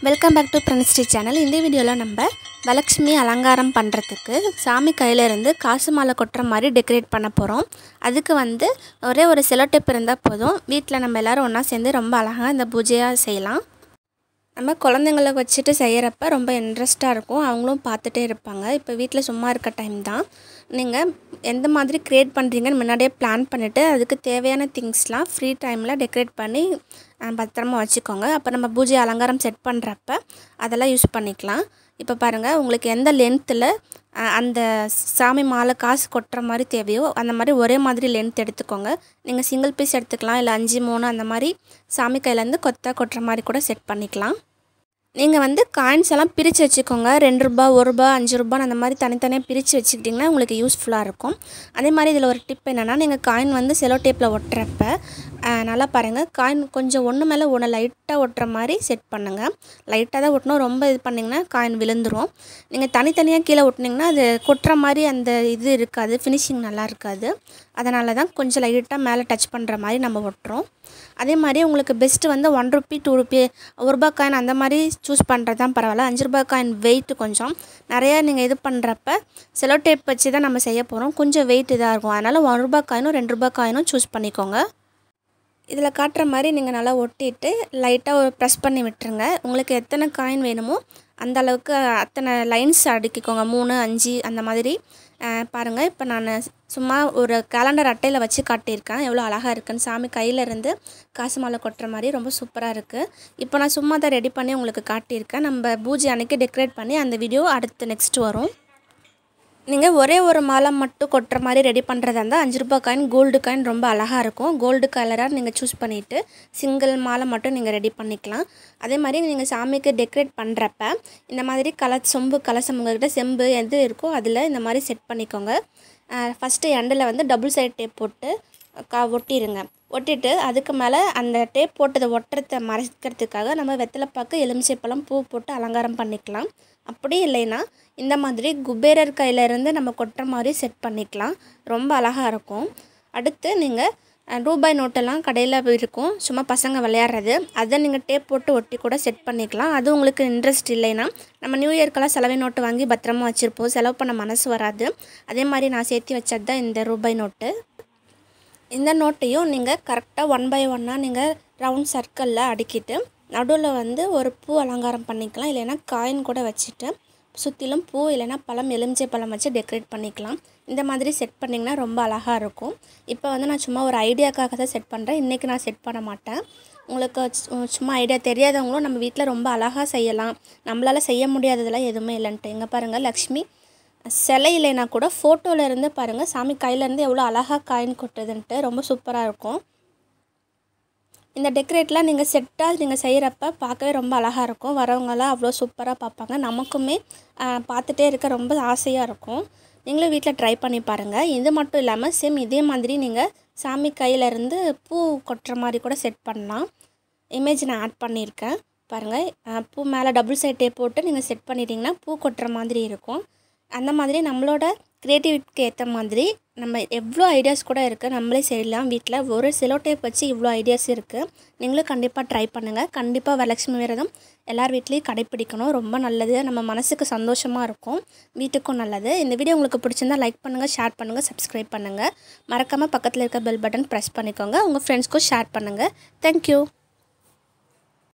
welcome back to Pranisri channel இந்த வீடியோவில் நம்ம வரலட்சுமி அலங்காரம் பண்ணுறதுக்கு சாமி கையில இருந்து காசு மாலை கொட்டுற மாதிரி டெக்கரேட் பண்ண போகிறோம் அதுக்கு வந்து ஒரே ஒரு செலோ டேப் இருந்தால் போதும் வீட்டில் நம்ம எல்லோரும் ஒன்றா சேர்ந்து ரொம்ப அழகாக இந்த பூஜையாக செய்யலாம் நம்ம குழந்தைங்கள வச்சுட்டு செய்கிறப்ப ரொம்ப இன்ட்ரெஸ்ட்டாக இருக்கும் அவங்களும் பார்த்துட்டே இருப்பாங்க இப்போ வீட்டில் சும்மா இருக்க டைம் தான் நீங்கள் எந்த மாதிரி க்ரியேட் பண்ணுறீங்கன்னு முன்னாடியே பிளான் பண்ணிவிட்டு அதுக்கு தேவையான திங்ஸ்லாம் ஃப்ரீ டைமில் டெக்கரேட் பண்ணி அஹ், பத்திரமா வச்சுக்கோங்க அப்போ நம்ம பூஜை அலங்காரம் செட் பண்ணுறப்ப அதெல்லாம் யூஸ் பண்ணிக்கலாம் இப்போ பாருங்கள் உங்களுக்கு எந்த லென்த்தில் அந்த சாமி மாலை காசு கொட்டுற மாதிரி தேவையோ அந்த மாதிரி ஒரே மாதிரி லென்த் எடுத்துக்கோங்க நீங்கள் சிங்கிள் பீஸ் எடுத்துக்கலாம் இல்லை அஞ்சு மூணு அந்த மாதிரி சாமி கையிலேருந்து கொத்தா கொட்டுற மாதிரி கூட செட் பண்ணிக்கலாம் நீங்கள் வந்து காயின்ஸ் எல்லாம் பிரித்து வச்சுக்கோங்க ரெண்டு ரூபா ஒரு ரூபா அஞ்சு ரூபான்னு அந்த மாதிரி தனித்தனியாக பிரித்து வச்சுக்கிட்டிங்கன்னா உங்களுக்கு யூஸ்ஃபுல்லாக இருக்கும் அதே மாதிரி இதில் ஒரு டிப் என்னென்னா நீங்கள் காயின் வந்து செலோ டேப்பில் ஒட்டுறப்ப அஹ், நல்லா பாருங்கள் காயின் கொஞ்சம் ஒன்று மேலே ஒன்று லைட்டாக ஒட்டுற மாதிரி செட் பண்ணுங்கள் லைட்டாக தான் ஒட்டணும் ரொம்ப இது பண்ணிங்கன்னா காயின் விழுந்துரும் நீங்கள் தனித்தனியாக கீழே ஒட்டினீங்கன்னா அது கொட்டுற மாதிரி அந்த இது இருக்காது ஃபினிஷிங் நல்லா இருக்காது அதனால தான் கொஞ்சம் லைட்டாக மேலே டச் பண்ணுற மாதிரி நம்ம ஒட்டுறோம் அதே மாதிரி உங்களுக்கு பெஸ்ட்டு வந்து ஒன் ருப்பி டூ ருப்பி ஒரு ரூபா காயின் அந்த மாதிரி சூஸ் பண்ணுறது தான் பரவாயில்ல அஞ்சு ரூபாய் காயின் வெயிட் கொஞ்சம் நிறையா நீங்கள் இது பண்ணுறப்ப செலோ டேப் வச்சு தான் நம்ம செய்ய போகிறோம் கொஞ்சம் வெயிட் இதாக இருக்கும் அதனால் ஒன் ரூபாய் காயினும் ரெண்டு ரூபாய் காயினும் சூஸ் பண்ணிக்கோங்க இதில் காட்டுற மாதிரி நீங்கள் நல்லா ஒட்டிட்டு லைட்டாக ஒரு ப்ரெஸ் பண்ணி விட்டுருங்க உங்களுக்கு எத்தனை காயின் வேணுமோ அந்த அளவுக்கு அத்தனை லைன்ஸ் அடுக்கிக்கோங்க மூணு அஞ்சு அந்த மாதிரி பாருங்கள் இப்போ நான் சும்மா ஒரு கேலண்டர் அட்டையில் வச்சு காட்டியிருக்கேன் எவ்வளோ அழகாக இருக்குன்னு சாமி கையில இருந்து காசு மாலை கொட்டுற மாதிரி ரொம்ப சூப்பராக இருக்குது இப்போ நான் சும்மா தான் ரெடி பண்ணி உங்களுக்கு காட்டியிருக்கேன் நம்ம பூஜை அன்னைக்கு டெக்கரேட் பண்ணி அந்த வீடியோ அடுத்து நெக்ஸ்ட் வரும் நீங்கள் ஒரே ஒரு மாலை மட்டும் கொட்டுற மாதிரி ரெடி பண்ணுறதா இருந்தால் அஞ்சு ரூபாய் காயின் கோல்டு காயின் ரொம்ப அழகாக இருக்கும் கோல்டு கலராக நீங்கள் சூஸ் பண்ணிவிட்டு சிங்கிள் மாலை மட்டும் நீங்கள் ரெடி பண்ணிக்கலாம் அதே மாதிரி நீங்கள் சாமிக்கு டெக்கரேட் பண்ணுறப்ப இந்த மாதிரி கல சொம்பு கலசம் உங்கள்கிட்ட செம்பு எது இருக்கோ அதில் இந்த மாதிரி செட் பண்ணிக்கோங்க ஃபஸ்ட்டு எண்டில் வந்து டபுள் சைட் டேப் போட்டு கா ஒட்டிடுங்க ஒட்டிட்டு அதுக்கு மேலே அந்த டேப் போட்டதை ஒட்டுறத மறைக்கிறதுக்காக நம்ம வெத்தலைப்பாக்கு எலுமிச்சைப்பழம் பூ போட்டு அலங்காரம் பண்ணிக்கலாம் அப்படி இல்லைன்னா இந்த மாதிரி குபேரர் கையில இருந்து நம்ம கொட்டுற மாதிரி செட் பண்ணிக்கலாம் ரொம்ப அழகாக இருக்கும் அடுத்து நீங்கள் ரூபாய் நோட்டெல்லாம் கடையில் இருக்கும் சும்மா பசங்க விளையாடுறது அதை நீங்கள் டேப் போட்டு ஒட்டி கூட செட் பண்ணிக்கலாம் அது உங்களுக்கு இன்ட்ரெஸ்ட் இல்லைன்னா நம்ம நியூ இயர்க்கெல்லாம் செலவை நோட்டு வாங்கி பத்திரமா வச்சுருப்போம் செலவு பண்ண மனசு வராது அதே மாதிரி நான் சேர்த்து வச்சது தான் இந்த ரூபாய் நோட்டு இந்த நோட்டையும் நீங்கள் கரெக்டாக ஒன் பை ஒன்னாக நீங்கள் ரவுண்ட் சர்க்கிளில் அடுக்கிட்டு நடுவில் வந்து ஒரு பூ அலங்காரம் பண்ணிக்கலாம் இல்லைன்னா காயின் கூட வச்சுட்டு சுற்றிலும் பூ இல்லைன்னா பழம் எலுமிச்சை பழம் வச்சு டெக்கரேட் பண்ணிக்கலாம் இந்த மாதிரி செட் பண்ணிங்கன்னா ரொம்ப அழகாக இருக்கும் இப்போ வந்து நான் சும்மா ஒரு ஐடியாக்காக தான் செட் பண்ணுறேன் இன்றைக்கி நான் செட் பண்ண மாட்டேன் உங்களுக்கு சு- சும்மா ஐடியா தெரியாதவங்களும் நம்ம வீட்டில் ரொம்ப அழகாக செய்யலாம் நம்மளால் செய்ய முடியாததெல்லாம் எதுவுமே இல்லைன்ட்டு இங்கே பாருங்கள் லக்ஷ்மி சிலை இல்லைனா கூட ஃபோட்டோவில் இருந்து பாருங்கள் சாமி கையிலேருந்து எவ்வளோ அழகாக காயின் கொட்டுதுன்ட்டு ரொம்ப சூப்பராக இருக்கும் இந்த டெக்கரேட்லாம் நீங்கள் செட்டாக நீங்கள் செய்கிறப்ப பார்க்கவே ரொம்ப அழகாக இருக்கும் வரவங்களாம் அவ்வளோ சூப்பராக பார்ப்பாங்க நமக்குமே ஆஹ், பார்த்துட்டே இருக்க ரொம்ப ஆசையாக இருக்கும் நீங்களும் வீட்டில் ட்ரை பண்ணி பாருங்கள் இது மட்டும் இல்லாமல் சேம் இதே மாதிரி நீங்கள் சாமி கையிலேருந்து பூ கொட்டுற மாதிரி கூட செட் பண்ணலாம் இமேஜ் நான் ஆட் பண்ணியிருக்கேன் பாருங்கள் ஆஹ், பூ மேலே டபுள் சைட் டேப் போட்டு நீங்கள் செட் பண்ணிட்டீங்கன்னா பூ கொட்டுற மாதிரி இருக்கும் அந்த மாதிரி நம்மளோட க்ரியேட்டிவிட்டிக்கு ஏற்ற மாதிரி நம்ம எவ்வளோ ஐடியாஸ் கூட இருக்குது நம்மளே செய்யலாம் வீட்டில் ஒரு செலோ டேப் வச்சு இவ்வளோ ஐடியாஸ் இருக்குது நீங்களும் கண்டிப்பாக ட்ரை பண்ணுங்கள் கண்டிப்பாக வரலட்சுமி விரதம் எல்லார் வீட்லேயும் கடைப்பிடிக்கணும் ரொம்ப நல்லது நம்ம மனசுக்கு சந்தோஷமாக இருக்கும் வீட்டுக்கும் நல்லது இந்த வீடியோ உங்களுக்கு பிடிச்சிருந்தா லைக் பண்ணுங்கள் ஷேர் பண்ணுங்கள் சப்ஸ்கிரைப் பண்ணுங்கள் மறக்காமல் பக்கத்தில் இருக்க பெல் பட்டன் ப்ரெஸ் பண்ணிக்கோங்க உங்கள் ஃப்ரெண்ட்ஸ்க்கும் ஷேர் பண்ணுங்கள் தேங்க்யூ